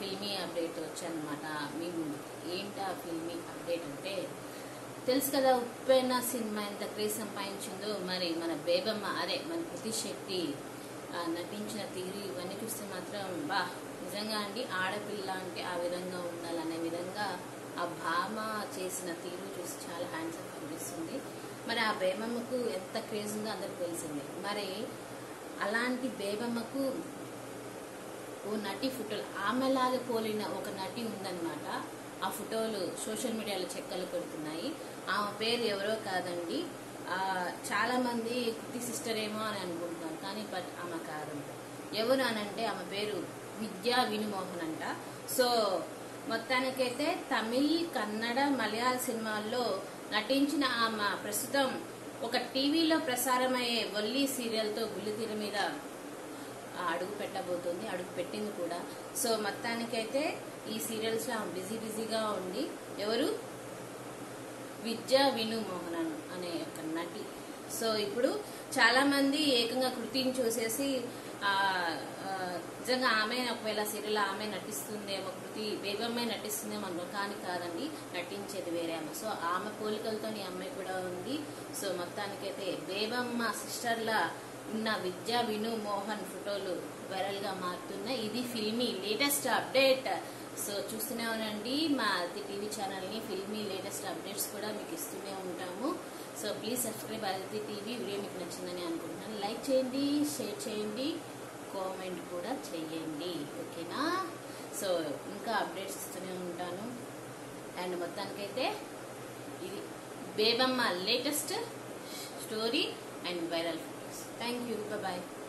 filmy update వచ్చానమాట మీ ముందుకి ఏంటి ఆ ఫిల్మీ అప్డేట్ అంటే తెలుసు కదా ఉప్పెన సినిమా ఎంత క్రేజ్ సంపాదించిందో మరి మన బేబమ్మ అదే మన కృతి శెట్టి ఆ, నటించిన తీరు ఇవన్నీ చూస్తే మాత్రం బా నిజంగా అండి ఆడపిల్ల అంటే ఆ విధంగా ఉండాలనే విధంగా ఆ భామ చేసిన తీరు చూసి చాలా హ్యాండ్సమ్ అనిపిస్తుంది మరి ఆ బేబమ్మకు ఎంత క్రేజ్ ఉందో అందరికి తెలిసిందే మరి అలాంటి బేబమ్మకు ఓ నటి ఫోటోలు ఆమెలాగా పోలిన ఒక నటి ఉందన్నమాట ఆ ఫోటోలు సోషల్ మీడియాలో చెక్కలు కొడుతున్నాయి ఆమె పేరు ఎవరో కాదండి ఆ, చాలా మంది కుట్టి సిస్టర్ ఏమో అని అనుకుంటున్నారు కానీ బట్ ఆమె కాదు ఎవరు అనంటే ఆమె పేరు విద్యా వినుమోహన్ అంట సో మొత్తానికైతే తమిళ్ కన్నడ మలయాళ సినిమాల్లో నటించిన ఆమె ప్రస్తుతం ఒక టీవీలో ప్రసారమయ్యే వల్లి సీరియల్తో బుల్లితెర మీద ఆ, అడుగు పెట్టబోతుంది అడుగు పెట్టింది కూడా సో మొత్తానికైతే ఈ సీరియల్స్ లో ఆమె బిజీ బిజీగా ఉంది ఎవరు విద్యా విను మోహనన్ అనే ఒక నటి సో ఇప్పుడు చాలా మంది ఏకంగా కృతిని చూసేసి ఆ, ఆ, నిజంగా ఆమె ఒకవేళ సీరియల్ ఆమె నటిస్తుందేమో కృతి బేబమ్మే నటిస్తుందేమో అనుకో కానీ కాదండి నటించేది వేరే ఆమె సో ఆమె పోలికలతో ఈ అమ్మాయి కూడా ఉంది సో మొత్తానికైతే బేబమ్మ సిస్టర్లా ఉన్న విద్యా విను మోహన్ ఫోటోలు వైరల్ గా మారుతున్నాయి ఇది ఫిల్మీ లేటెస్ట్ అప్డేట్ సో చూస్తూనే ఉండండి మా అదితి టీవీ ఛానల్ ని ఫిల్మీ లేటెస్ట్ అప్డేట్స్ కూడా మీకు ఇస్తూనే ఉంటాము so please subscribe Aditi TV video మీకు నచ్చిందని అనుకుంటున్నాను లైక్ చేయండి షేర్ చేయండి కామెంట్ కూడా చేయండి ఓకేనా సో ఇంకా అప్డేట్స్ ఇస్తూనే ఉంటాను అండ్ మొత్తానికైతే ఇది Bebamma latest story and viral photos thank you bye